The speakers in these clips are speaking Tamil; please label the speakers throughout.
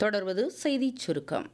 Speaker 1: தொடர்வது செய்திச் சுருக்கம்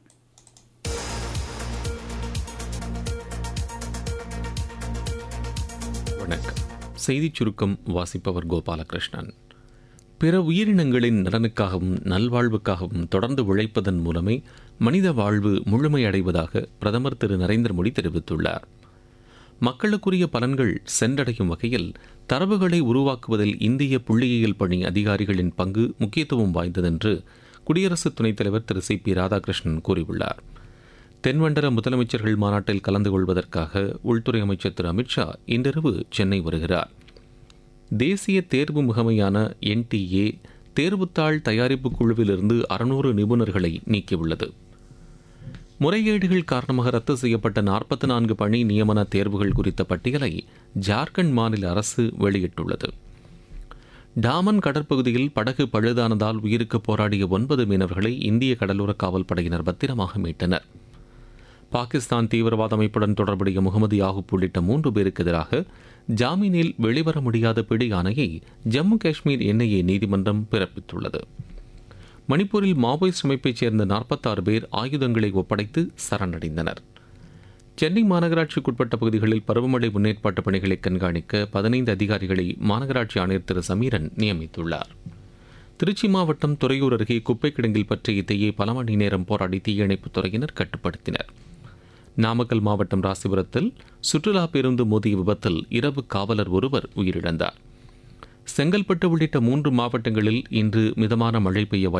Speaker 2: வணக்கம் செய்திச் சுருக்கம் வாசிப்பவர் கோபாலகிருஷ்ணன் பிற உயிரினங்களின் நலனுக்காகவும் நல்வாழ்வுக்காகவும் தொடர்ந்து உழைப்பதன் மூலமே மனித வாழ்வு முழுமையடைவதாக பிரதமர் திரு நரேந்திர மோடி தெரிவித்துள்ளார் மக்களுக்குரிய பலன்கள் சென்றடையும் வகையில் தரவுகளை உருவாக்குவதில் இந்திய புள்ளியியல் பணி அதிகாரிகளின் பங்கு முக்கியத்துவம் வாய்ந்ததென்று குடியரசு துணைத் தலைவர் திரு சி பி ராதாகிருஷ்ணன் கூறியுள்ளார் தென்மண்டல முதலமைச்சர்கள் மாநாட்டில் கலந்து கொள்வதற்காக உள்துறை அமைச்சர் திரு அமித்ஷா இன்றிரவு சென்னை வருகிறார் தேசிய தேர்வு முகமையான என்டிஏ தேர்வுத்தாள் தயாரிப்பு குழுவிலிருந்து அறுநூறு நிபுணர்களை நீக்கியுள்ளது முறைகேடுகள் காரணமாக ரத்து செய்யப்பட்ட நாற்பத்தி நான்கு பணி நியமன தேர்வுகள் குறித்த பட்டியலை ஜார்க்கண்ட் மாநில அரசு வெளியிட்டுள்ளது டாமன் கடற்பகுதியில் படகு பழுதானதால் உயிருக்கு போராடிய ஒன்பது மீனவர்களை இந்திய கடலோர காவல் படையினர் பத்திரமாக மீட்டனர் பாகிஸ்தான் தீவிரவாத அமைப்புடன் தொடர்புடைய முகமது யாகூப் உள்ளிட்ட மூன்று பேருக்கு எதிராக ஜாமீனில் வெளிவர முடியாத பிடி ஆணையை ஜம்மு காஷ்மீர் என்ஐஏ நீதிமன்றம் பிறப்பித்துள்ளது மணிப்பூரில் மாவோயிஸ்ட் அமைப்பைச் சேர்ந்த நாற்பத்தாறு பேர் ஆயுதங்களை ஒப்படைத்து சரணடைந்தனர் சென்னை மாநகராட்சிக்குட்பட்ட பகுதிகளில் பருவமழை முன்னேற்பாட்டு பணிகளை கண்காணிக்க பதினைந்து அதிகாரிகளை மாநகராட்சி ஆணையர் திரு சமீரன் நியமித்துள்ளார் திருச்சி மாவட்டம் துறையூர் அருகே குப்பை கிடங்கில் பற்றிய தீயை பல மணி நேரம் போராடி தீயணைப்புத் துறையினர் கட்டுப்படுத்தினர் நாமக்கல் மாவட்டம் ராசிபுரத்தில் சுற்றுலா பேருந்து மோதிய விபத்தில் இரவு காவலர் ஒருவர் உயிரிழந்தார் செங்கல்பட்டு உள்ளிட்ட மூன்று மாவட்டங்களில் இன்று மிதமான மழை பெய்ய